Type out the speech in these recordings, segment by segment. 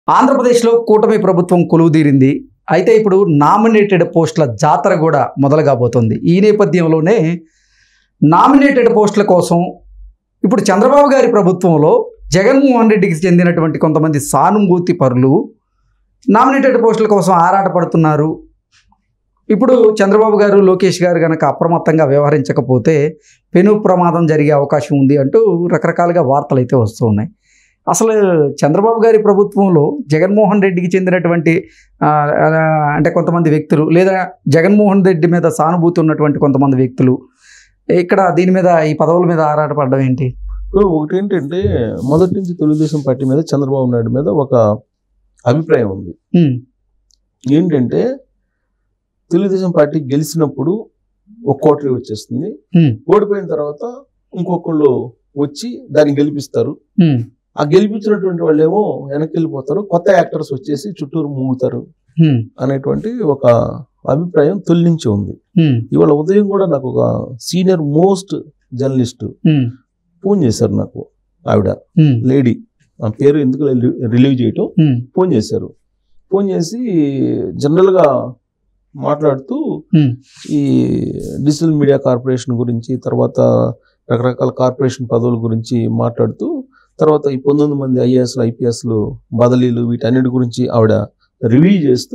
ఆంధ్రప్రదేశ్లో కూటమి ప్రభుత్వం కొలువుదీరింది అయితే ఇప్పుడు నామినేటెడ్ పోస్టుల జాతర కూడా మొదలు కాబోతుంది ఈ నేపథ్యంలోనే నామినేటెడ్ పోస్టుల కోసం ఇప్పుడు చంద్రబాబు గారి ప్రభుత్వంలో జగన్మోహన్ రెడ్డికి చెందినటువంటి కొంతమంది సానుభూతి పరులు నామినేటెడ్ పోస్టుల కోసం ఆరాటపడుతున్నారు ఇప్పుడు చంద్రబాబు గారు లోకేష్ గారు కనుక అప్రమత్తంగా వ్యవహరించకపోతే పెను ప్రమాదం జరిగే అవకాశం ఉంది అంటూ రకరకాలుగా వార్తలు అయితే వస్తూ ఉన్నాయి అసలు చంద్రబాబు గారి ప్రభుత్వంలో జగన్మోహన్ రెడ్డికి చెందినటువంటి ఆ, ఆ, అంటే కొంతమంది వ్యక్తులు లేదా జగన్మోహన్ రెడ్డి మీద సానుభూతి ఉన్నటువంటి కొంతమంది వ్యక్తులు ఇక్కడ దీని మీద ఈ పదవుల మీద ఆరాటపడడం ఏంటి ఇప్పుడు ఒకటి ఏంటంటే మొదటి నుంచి తెలుగుదేశం పార్టీ మీద చంద్రబాబు నాయుడు మీద ఒక అభిప్రాయం ఉంది ఉమ్, ఏంటంటే తెలుగుదేశం పార్టీ గెలిచినప్పుడు ఒక కోటరీ వచ్చేస్తుంది ఉమ్, ఓడిపోయిన తర్వాత ఇంకొకళ్ళు వచ్చి దాన్ని గెలిపిస్తారు ఉమ్, ఆ గెలిపించినటువంటి వాళ్ళు ఏమో వెనక్కి వెళ్ళిపోతారు కొత్త యాక్టర్స్ వచ్చేసి చుట్టూరు మూగుతారు ఉమ్, అనేటువంటి ఒక అభిప్రాయం తొలి నుంచి ఉంది ఉమ్, ఇవాళ ఉదయం కూడా నాకు ఒక senior most journalist um, phone చేశారు నాకు ఆవిడ ఉమ్, లేడీ ఆ పేరు ఎందుకు రిలీవ్ చేయటం ఉమ్, ఫోన్ చేశారు ఫోన్ చేసి జనరల్గా మాట్లాడుతూ ఉమ్, ఈ డిజిటల్ మీడియా కార్పొరేషన్ గురించి తర్వాత రకరకాల కార్పొరేషన్ పదవుల గురించి మాట్లాడుతూ తర్వాత ఈ పంతొమ్మిది మంది ఐఏఎస్లు ఐపీఎస్లు బదిలీలు వీటన్నిటి గురించి ఆవిడ రివ్యూ చేస్తూ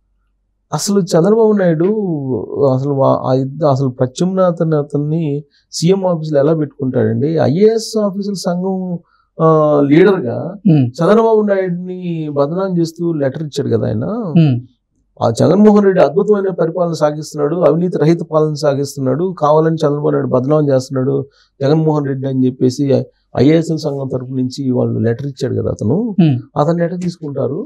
అసలు చంద్రబాబు నాయుడు అసలు వా- ఆ ఇద్ద- అసలు ప్రత్యుమ్నాథన్ అతన్ని సీఎం ఆఫీసులో ఎలా పెట్టుకుంటాడండి ఐఏఎస్ ఆఫీసుల సంఘం ఆ, లీడర్గా ఉమ్, చంద్రబాబు నాయుడిని బదనాం చేస్తూ లెటర్ ఇచ్చాడు కదా ఆయన ఉమ్, ఆ జగన్మోహన్ రెడ్డి అద్భుతమైన పరిపాలన సాగిస్తున్నాడు అవినీతి రహిత పాలన సాగిస్తున్నాడు కావాలని చంద్రబాబు నాయుడు బదనాం చేస్తున్నాడు జగన్మోహన్ రెడ్డి అని చెప్పేసి ఐఏఎస్ సంఘం తరపు నుంచి వాళ్ళు లెటర్ ఇచ్చాడు కదా అతను ఉమ్, అతను లెటర్ తీసుకుంటారు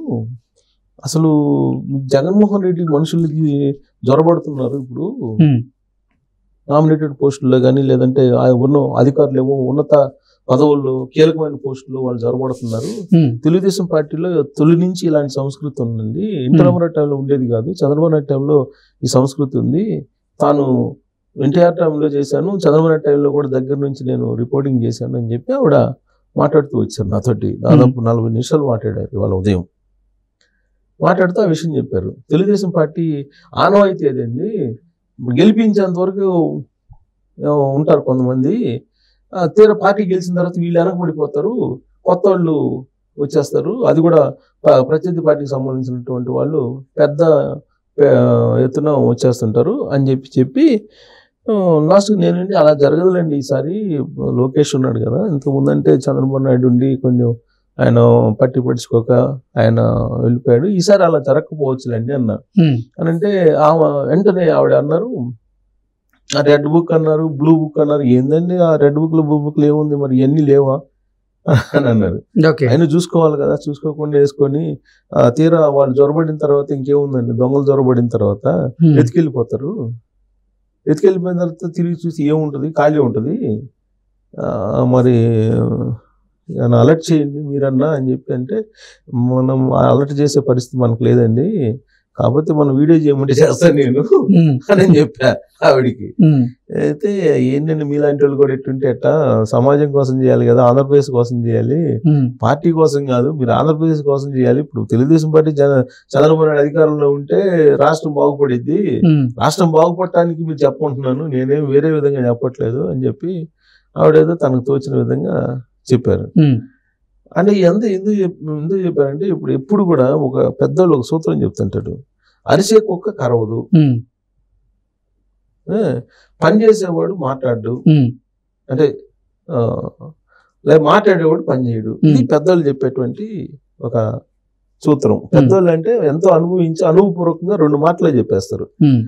అసలు జగన్మోహన్ రెడ్డి మనుషులకి జ్వరబడుతున్నారు ఇప్పుడు ఉమ్, నామినేటెడ్ పోస్టుల్లో కానీ లేదంటే ఆ ఉన్న అధికారులు ఏమో ఉన్నత పదవుల్లో కీలకమైన పోస్టుల్లో వాళ్ళు జ్వరబడుతున్నారు ఉమ్, తెలుగుదేశం పార్టీలో తొలి నుంచి ఇలాంటి సంస్కృతి ఉందండి ఇంటర్మీడియట్ టైంలో ఉండేది కాదు చంద్రబాబు నాయుడు టైంలో ఈ సంస్కృతి ఉంది తాను ఎన్టీఆర్ టైంలో చేశాను చంద్రబాబు నాయుడు టైంలో కూడా దగ్గర నుంచి నేను రిపోర్టింగ్ చేశాను అని చెప్పి ఆవిడ మాట్లాడుతూ వచ్చారు నాతోటి దాదాపు నలభై నిమిషాలు మాట్లాడారు ఇవాళ ఉదయం మాట్లాడుతూ ఆ విషయం చెప్పారు తెలుగుదేశం పార్టీ ఆనవాయితీ అదండి గెలిపించేంత వరకు ఆ, ఉంటారు కొంతమంది ఆ, తీరా పార్టీ గెలిచిన తర్వాత వీళ్ళు వెనకబడిపోతారు కొత్త వాళ్ళు వచ్చేస్తారు అది కూడా ప- ప్రత్యర్థి పార్టీకి సంబంధించినటువంటి వాళ్ళు పెద్ద ఆ, ఎత్తున వచ్చేస్తుంటారు అని చెప్పి చెప్పి లాస్ట్ నేనండి అలా జరగదులేండి ఈసారి లోకేష్ ఉన్నాడు కదా ఇంతకుముందంటే చంద్రబాబు నాయుడు ఉండి కొంచెం ఆయన పట్టి పడుచుకోక ఆయన వెళ్ళిపోయాడు ఈసారి అలా జరగకపోవచ్చులేండి అన్న ఉమ్, అని అంటే ఆమె వెంటనే ఆవిడ అన్నారు ఆ రెడ్ బుక్ అన్నారు బ్లూ బుక్ అన్నారు ఏందండి ఆ రెడ్ బుక్ లో బ్లూ బుక్ ఏముంది మరి ఇవన్నీ లేవా అని అన్నారు ఓకే ఆయన చూసుకోవాలి కదా చూసుకోకుండా వేసుకొని ఆ, తీరా వాళ్ళు జ్వరబడిన తర్వాత ఇంకేముందండి దొంగలు జ్వరబడిన తర్వాత ఉమ్, ఎత్తుకెళ్ళిపోతారు ఎత్తుకెళ్ళిపోయిన తర్వాత తిరిగి చూసి ఏముంటుంది ఖాళీ ఉంటుంది ఆ, మరి ఆయన అలర్ట్ చేయండి మీరన్నా అని చెప్పి అంటే మనం అలర్ట్ చేసే పరిస్థితి మనకు లేదండి కాకపోతే మనం వీడియో చేయమంటే చేస్తాను నేను ఉమ్, అని చెప్పా ఆవిడికి ఉమ్, అయితే ఏంటండి మీలాంటి వాళ్ళు కూడా ఎట్టుంటే ఎట్టా సమాజం కోసం చేయాలి కదా ఆంధ్రప్రదేశ్ కోసం చేయాలి ఉమ్, పార్టీ కోసం కాదు మీరు ఆంధ్రప్రదేశ్ కోసం చేయాలి ఇప్పుడు తెలుగుదేశం పార్టీ జన చంద్రబాబు నాయుడు అధికారంలో ఉంటే రాష్ట్రం బాగుపడిద్ది ఉమ్, రాష్ట్రం బాగుపడటానికి మీరు చెప్పమంటున్నాను నేనేం వేరే విధంగా చెప్పట్లేదు అని చెప్పి ఆవిడేదో తనకు తోచిన విధంగా చెప్పారు ఉమ్, అంటే ఎంత ఎందుకు చెప్- ఎందుకు చెప్పారంటే ఇప్పుడు ఎప్పుడు కూడా ఒక పెద్దోళ్ళు ఒక సూత్రం చెప్తుంటాడు అరిసే కుక్క కరవదు ఉమ్, ఏ, పని చేసేవాడు మాట్లాడు ఉమ్, అంటే ఆ, లేదా మాట్లాడేవాడు పని చేయడు ఇది Hmm. పెద్దోళ్ళు చెప్పేటువంటి ఒక సూత్రం పెద్దోళ్ళు అంటే ఎంతో అనుభవించి అనుభవపూర్వకంగా రెండు మాటలే చెప్పేస్తారు ఉమ్,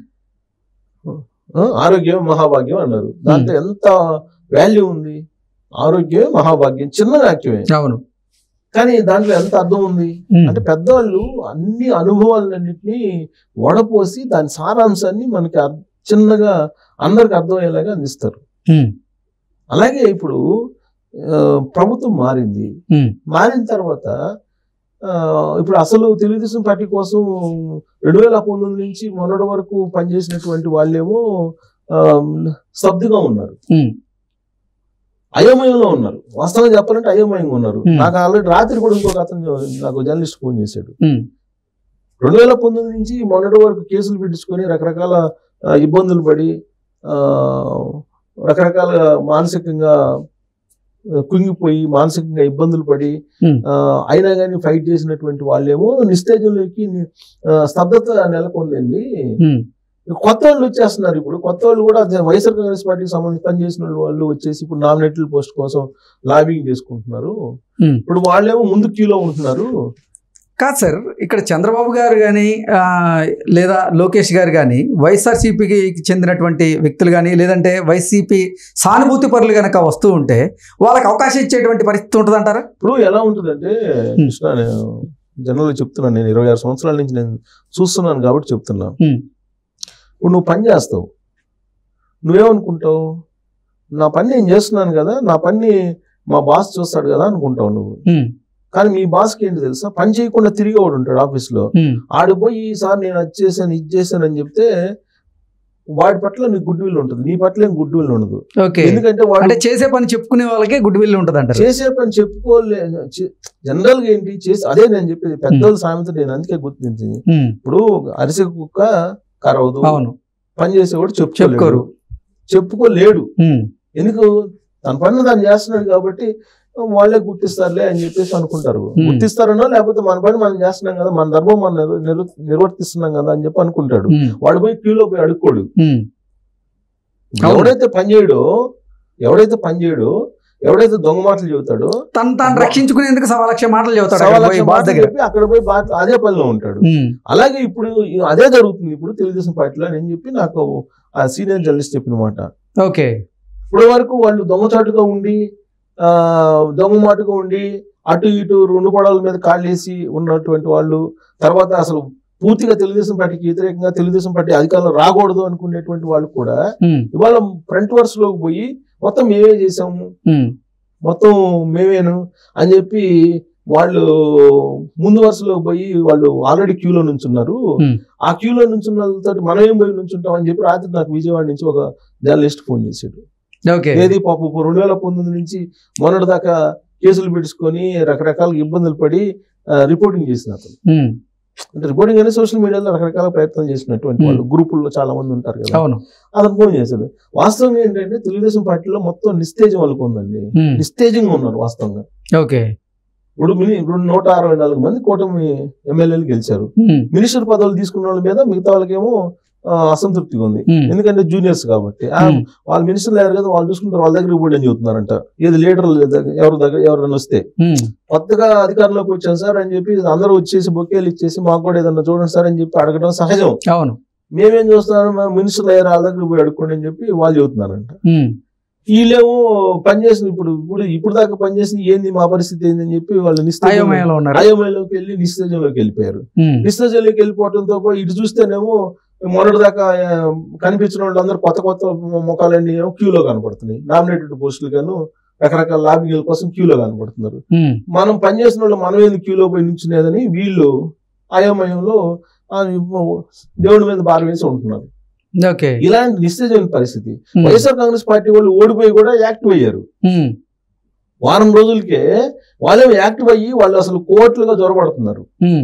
ఆ, ఆరోగ్యం మహాభాగ్యం అన్నారు దాంట్లో ఎంత వాల్యూ ఉంది ఆరోగ్యమే మహాభాగ్యం చిన్న వాక్యమే అవును కానీ దాంట్లో ఎంత అర్థం ఉంది ఉమ్, అంటే పెద్దవాళ్ళు అన్ని అనుభవాలన్నింటినీ వడపోసి దాని సారాంశాన్ని మనకి అర్- చిన్నగా అందరికి అర్థమయ్యేలాగా అందిస్తారు ఉమ్, అలాగే ఇప్పుడు ఆ, ప్రభుత్వం మారింది ఉమ్, మారిన తర్వాత ఆ, ఇప్పుడు అసలు తెలుగుదేశం పార్టీ కోసం రెండు వేల పంతొమ్మిది నుంచి మొన్నటి వరకు పనిచేసినటువంటి వాళ్ళేమో ఆ, స్తబ్దుగా ఉన్నారు ఉమ్, అయోమయంలో ఉన్నారు వాస్తవంగా చెప్పాలంటే అయోమయంగా ఉన్నారు Hmm. నాకు ఆల్రెడీ రాత్రి కూడా ఇంకొక అతను నాకు జర్నలిస్ట్ ఫోన్ చేశాడు ఉమ్, రెండు వేల పంతొమ్మిది నుంచి మొన్నటి వరకు కేసులు పెట్టించుకొని రకరకాల ఆ, ఇబ్బందులు పడి ఆ, రకరకాల మానసికంగా ఆ, కుంగిపోయి మానసికంగా ఇబ్బందులు పడి Hmm. ఆ, అయినా కానీ ఫైట్ చేసినటువంటి వాళ్ళేమో నిస్తేజంలోకి ని- ఆ, స్తబ్దత నెలకొందండి ఉమ్, కొత్త వాళ్ళు వచ్చేస్తున్నారు ఇప్పుడు కొత్త వాళ్ళు కూడా అదే వైఎస్ఆర్ కాంగ్రెస్ పార్టీకి సంబంధించి పనిచేసిన వాళ్ళు వచ్చేసి ఇప్పుడు నామినేటెడ్ పోస్ట్ కోసం లాబింగ్ చేసుకుంటున్నారు ఉమ్. ఇప్పుడు వాళ్ళేమో ముందు క్యూలో ఉంటున్నారు కాదు సార్ ఇక్కడ చంద్రబాబు గారు కానీ లేదా లోకేష్ గారు కానీ వైఎస్ఆర్సీపీకి చెందినటువంటి వ్యక్తులు కానీ లేదంటే వైసీపీ సానుభూతి పరులు కనుక వస్తూ ఉంటే వాళ్ళకి అవకాశం ఇచ్చేటువంటి పరిస్థితి ఉంటుంది అంటారా ఇప్పుడు ఎలా ఉంటుందంటే కృష్ణ నేను జనరల్గా చెప్తున్నాను నేను ఇరవై ఆరు సంవత్సరాల నుంచి నేను చూస్తున్నాను కాబట్టి చెప్తున్నా Hmm. ఇప్పుడు నువ్వు పని చేస్తావు నువ్వేమనుకుంటావు నా పని నేను చేస్తున్నాను కదా నా పని మా బాస్ చూస్తాడు కదా అనుకుంటావు నువ్వు కానీ మీ బాస్కి ఏంటి తెలుసా పని చేయకుండా తిరిగి వాడు ఉంటాడు ఆఫీస్లో ఆడిపోయి సార్ నేను అది చేశాను ఇది చేశాను అని చెప్తే వాడి పట్ల నీకు గుడ్ విల్ ఉంటుంది నీ పట్ల ఏం గుడ్ విల్ ఉండదు ఓకే ఎందుకంటే వాడు అంటే చేసే పని చెప్పుకునే వాళ్ళకే గుడ్ విల్ ఉంటుంది అంటారు చేసే పని చెప్పుకోలే జనరల్ గా ఏంటి చేసి అదే నేను చెప్పేది పెద్దోళ్ళ సామెత నేను అందుకే గుర్తించింది ఉమ్, ఇప్పుడు అరిసె కుక్క కరవదు అవును పని చేసేవాడు చెప్పుకోరు చెప్పుకోరు చెప్పుకోలేడు ఉమ్, ఎందుకు తన పని తను చేస్తున్నాడు కాబట్టి వాళ్ళే గుర్తిస్తారులే అని చెప్పేసి అనుకుంటారు Hmm. గుర్తిస్తారనో లేకపోతే మన పని మనం చేస్తున్నాం కదా మన ధర్మం మనం నిర్వ- నిర్వ- నిర్వర్తిస్తున్నాం కదా అని చెప్పి అనుకుంటాడు ఉమ్, వాడు పోయి క్యూలో పోయి అడుక్కోడు ఉమ్, అవును. ఎవడైతే పని చేయడో ఎవడైతే పని చేయడో ఎవడైతే దొంగ మాటలు చెబుతాడో తను తాను రక్షించుకునేందుకు సవా లక్ష మాటలు చెబుతాడు సవా అక్కడ లక్ష పోయి బాస్ మాటలు దగ్గర చెప్పి అక్కడ పోయి బా- అదే పనిలో ఉంటాడు ఉమ్, అలాగే ఇప్పుడు ఈ- అదే జరుగుతుంది ఇప్పుడు తెలుగుదేశం పార్టీలో అని చెప్పి నాకు ఆ సీనియర్ జర్నలిస్ట్ చెప్పిన మాట ఓకే ఇప్పటి వరకు వాళ్ళు దొంగచాటుగా ఉండి ఆ దొంగ మాటుగా ఉండి అటు ఇటు రెండు పడవల మీద కాళ్ళేసి ఉన్నటువంటి వాళ్ళు తర్వాత అసలు పూర్తిగా తెలుగుదేశం పార్టీకి వ్యతిరేకంగా తెలుగుదేశం పార్టీ అధికారంలో రాకూడదు అనుకునేటువంటి వాళ్ళు కూడా ఉమ్, ఇవాళ ఫ్రంట్ వర్స్ లోకి పోయి మొత్తం మేమే చేసాము ఉమ్, మొత్తం మేమేను అని చెప్పి వాళ్ళు ముందు వరుసలో పోయి వాళ్ళు ఆల్రెడీ క్యూలో నుంచున్నారు Hmm. ఆ క్యూలో నుంచున్న వాళ్ళతో మనం ఏం పోయి నుంచుంటాం అని చెప్పి రాత్రి నాకు విజయవాడ నుంచి ఒక జర్నలిస్ట్ ఫోన్ చేశాడు ఓకే ఏది పాప రెండు వేల పంతొమ్మిది నుంచి మొన్నటి దాకా కేసులు పెట్టుకొని రకరకాల ఇబ్బందులు పడి రిపోర్టింగ్ చేసిన అతను ఉమ్, అంటే రిపోర్టింగ్ అనేది సోషల్ మీడియాలో రకరకాల ప్రయత్నం చేసినటువంటి వాళ్ళు గ్రూపుల్లో చాలా మంది ఉంటారు కదా అవును అతను ఫోన్ చేశాడు వాస్తవంగా ఏంటంటే తెలుగుదేశం పార్టీలో మొత్తం నిస్తేజం వాళ్ళకు ఉందండి ఉమ్, నిస్తేజంగా ఉన్నారు వాస్తవంగా ఓకే ఇప్పుడు మిని ఇప్పుడు నూట అరవై నాలుగు మంది కూటమి ఎమ్మెల్యేలు గెలిచారు ఉమ్, మినిస్టర్ పదవులు తీసుకున్న వాళ్ళ మీద మిగతా వాళ్ళకేమో ఆ, అసంతృప్తిగా ఉంది ఉమ్, ఎందుకంటే జూనియర్స్ కాబట్టి ఆ, ఉమ్, వాళ్ళు మినిస్టర్లు లేరు కదా వాళ్ళు చూసుకుంటారు వాళ్ళ దగ్గర ఇవ్వండి అని చెబుతున్నారంట ఏది లీడర్లు ఎవరి దగ్గర ఎవరైనా వస్తే ఉమ్, కొత్తగా అధికారంలోకి వచ్చాను సార్ అని చెప్పి అందరూ వచ్చేసి బొకేలు ఇచ్చేసి మాకు కూడా ఏదన్నా చూడండి సార్ అని చెప్పి అడగడం సహజం అవును మేమేం చూస్తున్నాం మా మినిస్టర్లు అయ్యారు వాళ్ళ దగ్గర పోయి అడుక్కోండి అని చెప్పి వాళ్ళు చెబుతున్నారంట ఉమ్, వీళ్ళేమో పనిచేసిన ఇప్పుడు ఇప్పుడు ఇప్పుడు దాకా పనిచేసిన ఏంది మా పరిస్థితి ఏంది అని చెప్పి వాళ్ళు నిస్తేజంలో అయోమయంలో ఉన్నారు అయోమయంలోకి వెళ్ళి నిస్తేజంలోకి వెళ్ళిపోయారు ఉమ్, నిస్తేజంలోకి వెళ్ళిపోవడంతో పాటు ఇటు చూస్తేనేమో మొన్నటి దాకా ఆ, కనిపించిన వాళ్ళందరూ కొత్త కొత్త ముఖాలన్నీ ఏమో క్యూలో కనపడుతున్నాయి నామినేటెడ్ పోస్టులు గాను రకరకాల లాబింగ్ల కోసం క్యూలో కనపడుతున్నారు ఉమ్, మనం పనిచేసిన వాళ్ళు మనం ఎందుకు క్యూలో పోయి నుంచునేదని వీళ్ళు అయోమయంలో ఆ, దేవుడి మీద భారం వేసి ఉంటున్నారు ఓకే ఇలాంటి నిస్తేజమైన పరిస్థితి ఉమ్, వైఎస్ఆర్ కాంగ్రెస్ పార్టీ వాళ్ళు ఓడిపోయి కూడా యాక్టివ్ అయ్యారు ఉమ్, వారం రోజులకే వాళ్ళేమో యాక్టివ్ అయ్యి వాళ్ళు అసలు కోట్లుగా జ్వరపడుతున్నారు ఉమ్,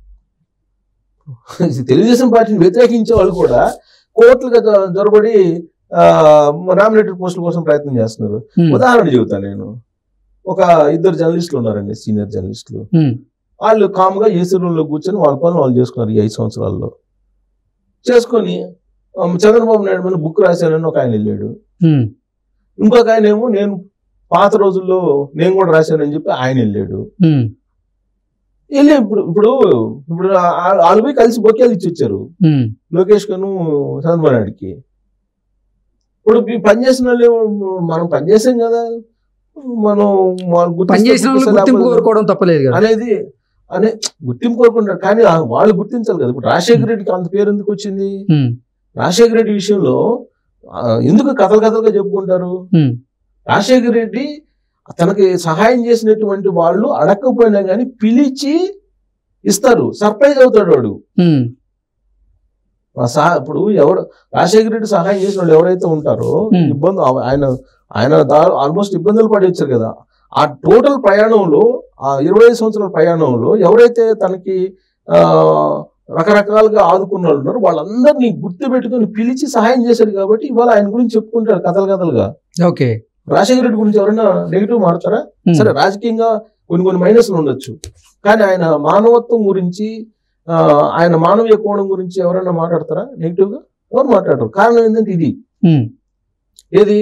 తెలుగుదేశం పార్టీని వ్యతిరేకించే వాళ్ళు కూడా కోట్లుగా జ్వ- జ్వరపడి నామినేటెడ్ పోస్టుల కోసం ప్రయత్నం చేస్తున్నారు ఉమ్, ఉదాహరణ చెబుతాను నేను ఒక ఇద్దరు జర్నలిస్టులు ఉన్నారండి సీనియర్ జర్నలిస్టులు ఉమ్, వాళ్ళు కామ్గా ఏసీ రూమ్లో కూర్చొని వాళ్ళ పనులు వాళ్ళు చేసుకున్నారు ఈ ఐదు సంవత్సరాల్లో చేసుకొని ఆ, చంద్రబాబు నాయుడు మీద బుక్ రాశానని ఒక ఆయన వెళ్ళాడు ఉమ్, ఇంకొక ఆయన ఏమో నేను పాత రోజుల్లో నేను కూడా రాశానని చెప్పి ఆయన వెళ్ళాడు ఉమ్, వెళ్ళి ఇప్పుడు ఇప్పుడు ఇప్పుడు ఆ- ఆ- వాళ్ళు పోయి కలిసి బొకేలు ఇచ్చి వచ్చారు ఉమ్, లోకేష్ కను చంద్రబాబు నాయుడుకి ఇప్పుడు ఈ పని చేసిన వాళ్ళు ఏమో, మనం పని చేసాం కదా మనం వాళ్ళు గుర్తిస్తే పని చేసిన వాళ్ళు గుర్తిస్తే గుర్తింపు లేకపోతే- కోరుకోవడం తప్పలేదు కదా అనేది అనే గుర్తింపు కోరుకుంటారు కానీ ఆ వాళ్ళు గుర్తించాలి కదా ఇప్పుడు రాజశేఖర రెడ్డికి అంత పేరు ఎందుకు వచ్చింది ఉమ్, రాజశేఖర రెడ్డి విషయంలో ఆ, ఎందుకు కథలు కథలుగా చెప్పుకుంటారు ఉమ్, రాజశేఖర రెడ్డి తనకి సహాయం చేసినటువంటి వాళ్ళు అడగకపోయినా కానీ పిలిచి ఇస్తారు సర్ప్రైజ్ అవుతాడు వాడు ఉమ్, ఆ సహా ఇప్పుడు ఎవరు రాజశేఖర రెడ్డి సహాయం చేసిన వాళ్ళు ఎవరైతే ఉంటారో Hmm. ఇబ్బంది ఆ- ఆయన ఆయన ఆల్మోస్ట్ ఇబ్బందులు పడి వచ్చారు కదా ఆ టోటల్ ప్రయాణంలో ఆ ఇరవై ఐదు సంవత్సరాల ప్రయాణంలో ఎవరైతే తనకి ఆ రకరకాలుగా ఆదుకున్న వాళ్ళు ఉన్నారో వాళ్ళందరినీ గుర్తు పెట్టుకొని పిలిచి సహాయం చేశాడు కాబట్టి ఇవాళ ఆయన గురించి చెప్పుకుంటారు కథలు కథలుగా ఓకే రాజశేఖర రెడ్డి గురించి ఎవరైనా నెగిటివ్ మాడతారా ఉమ్, సరే రాజకీయంగా కొన్ని కొన్ని మైనస్లు ఉండొచ్చు కానీ ఆయన మానవత్వం గురించి ఆ, ఆయన మానవీయ కోణం గురించి ఎవరైనా మాట్లాడతారా నెగిటివ్ గా ఎవరు మాట్లాడరు కారణం ఏంటంటే ఇది ఉమ్, ఏది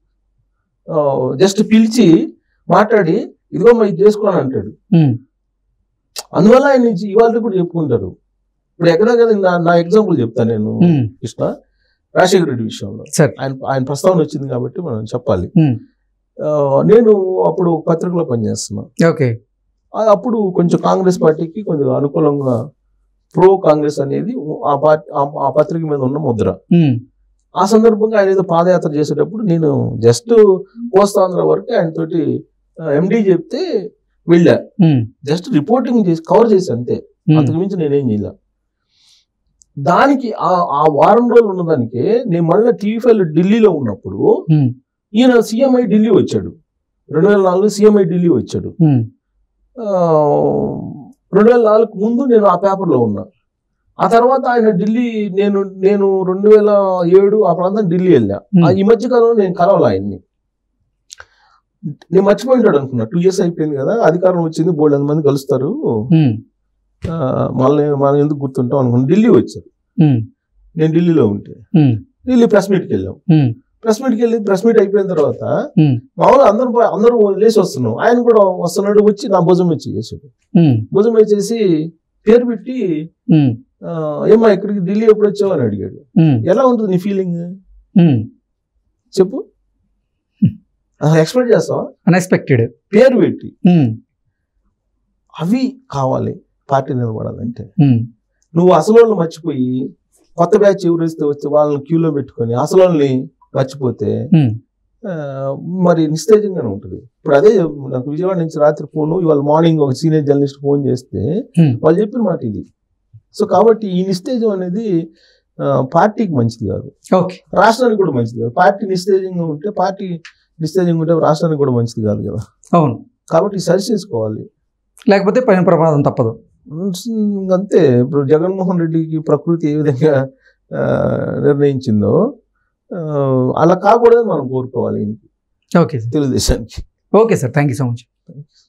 జస్ట్ పిలిచి మాట్లాడి ఇదిగో మరి ఇది చేసుకోని అంటాడు ఉమ్, అందువల్ల ఆయన నుంచి ఇవాళ కూడా చెప్పుకుంటారు ఇప్పుడు ఎక్కడ కదా నా నా ఎగ్జాంపుల్ చెప్తాను నేను ఉమ్, కృష్ణ రాజశేఖర రెడ్డి విషయంలో సరే ఆయన ఆయన ప్రస్తావన వచ్చింది కాబట్టి మనం చెప్పాలి ఉమ్, ఆ, నేను అప్పుడు ఒక పత్రికలో పనిచేస్తున్నా ఓకే ఆ- అప్పుడు కొంచెం కాంగ్రెస్ పార్టీకి కొంచెం అనుకూలంగా ప్రో కాంగ్రెస్ అనేది ఆ పార్టీ ఆ- ఆ పత్రిక మీద ఉన్న ముద్ర ఉమ్, ఆ సందర్భంగా ఆయన ఏదో పాదయాత్ర చేసేటప్పుడు నేను జస్ట్ కోస్తాంధ్ర వరకు ఆయన తోటి ఎండి చెప్తే వెళ్ళా ఉమ్, జస్ట్ రిపోర్టింగ్ చేసి కవర్ చేసి అంతే ఉమ్, అంతకు మించి నేనేం చేయలే దానికి ఆ ఆ వారం రోజులు ఉన్నదానికి నేను మళ్ళీ టీవీ ఫైవ్ ఢిల్లీలో ఉన్నప్పుడు ఉమ్, ఈయన సీఎంఐ ఢిల్లీ వచ్చాడు రెండు వేల నాలుగు సీఎంఐ ఢిల్లీ వచ్చాడు ఉమ్, ఆ, రెండు వేల నాలుగు ముందు నేను ఆ పేపర్లో ఉన్నా ఆ తర్వాత ఆయన ఢిల్లీ నేను నేను రెండు వేల ఏడు ఆ ప్రాంతం ఢిల్లీ వెళ్ళా ఉమ్, ఆ ఈ మధ్య కాలంలో నేను కలవాలి ఆయన్ని నేను మర్చిపోయింటాడు అనుకున్నా టూ ఇయర్స్ అయిపోయింది కదా అధికారం వచ్చింది బోల్డ్ మంది కలుస్తారు ఉమ్, ఆ, మళ్ళీ మనం ఎందుకు గుర్తుంటాం అనుకున్నా ఢిల్లీ వచ్చారు ఉమ్, నేను ఢిల్లీలో ఉంటే ఉమ్, ఢిల్లీ ప్రెస్ మీట్కి వెళ్ళాం ఉమ్, ప్రెస్ మీట్కి వెళ్ళి ప్రెస్ మీట్ అయిపోయిన తర్వాత ఉమ్, మామూలుగా అందరూ అందరూ లేచి వస్తున్నాం ఆయన కూడా వస్తున్నాడు వచ్చి నా భుజం వచ్చి చేసాడు ఉమ్, భుజం వేసేసి పేరు పెట్టి ఉమ్, ఆ, ఏమ్మా ఇక్కడికి ఢిల్లీ ఎప్పుడు వచ్చావు అని అడిగాడు ఉమ్, ఎలా ఉంటుంది నీ ఫీలింగ్ ఉమ్. చెప్పు అసలు ఎక్స్పెక్ట్ చేస్తావా అన్ఎక్స్పెక్టెడ్ పేరు పెట్టి ఉమ్, అవి కావాలి పార్టీ నిలబడాలంటే ఉమ్, నువ్వు అసలు వాళ్ళని మర్చిపోయి కొత్త బ్యాచ్ ఎవరు వస్తే వచ్చి వాళ్ళని క్యూలో పెట్టుకొని అసలు వాళ్ళని మర్చిపోతే ఉమ్, ఆ, మరి నిస్తేజంగానే ఉంటుంది ఇప్పుడు అదే నాకు విజయవాడ నుంచి రాత్రి ఫోను ఇవాళ మార్నింగ్ ఒక సీనియర్ జర్నలిస్ట్ ఫోన్ చేస్తే ఉమ్, వాళ్ళు చెప్పిన మాట ఇది సో కాబట్టి ఈ నిస్తేజం అనేది ఆ, పార్టీకి మంచిది కాదు ఓకే రాష్ట్రానికి కూడా మంచిది కాదు పార్టీ నిస్తేజంగా ఉంటే పార్టీ నిస్తేజంగా ఉంటే రాష్ట్రానికి కూడా మంచిది కాదు కదా అవును కాబట్టి సరి చేసుకోవాలి లేకపోతే పైన ప్రమాదం తప్పదు ఉమ్, అంతే ఇప్పుడు జగన్మోహన్ రెడ్డికి ప్రకృతి ఏ విధంగా ఆ, నిర్ణయించిందో ఆ, అలా కాకూడదని మనం కోరుకోవాలి ఓకే సార్ తెలుగుదేశానికి okay sir thank you so much